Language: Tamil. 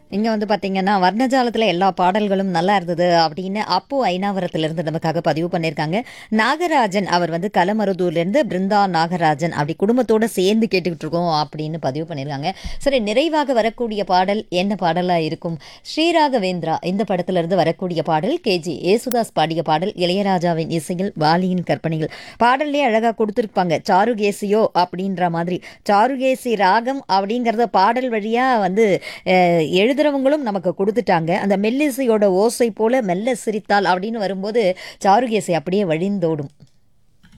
இங்க வந்து பாத்தீங்கன்னா, வர்ணஜாலத்துல எல்லா பாடல்களும் நல்லா இருந்தது அப்படின்னு அப்பு ஐனாவரத்திலிருந்து நமக்காக பதிவு பண்ணியிருக்காங்க. நாகராஜன் அவர் வந்து கலமருதூர்லேருந்து பிருந்தா நாகராஜன் அப்படி குடும்பத்தோட சேர்ந்து கேட்டுக்கிட்டு இருக்கோம் அப்படின்னு பதிவு பண்ணியிருக்காங்க. சரி நிறைவாக வரக்கூடிய பாடல் என்ன பாடலா இருக்கும்? ஸ்ரீராகவேந்திரா இந்த படத்திலிருந்து வரக்கூடிய பாடல் கே.ஜி. ஏசுதாஸ் பாடிய பாடல் இளையராஜாவின் இசையில் வாலியின் கற்பனையில். பாடல்லே அழகா கொடுத்திருப்பாங்க. சாருகேசியோ அப்படின்ற மாதிரி. சாருகேசி ராகம் அப்படிங்கிறத பாடல் வழியா வந்து அ எழுதுறவங்களும் நமக்கு குடுத்துட்டாங்க. அந்த மெல்லிசையோட ஓசை போல மெல்ல சிரித்தாள் அப்படின்னு வரும்போது சாருகேசி அப்படியே வழிந்தோடும்.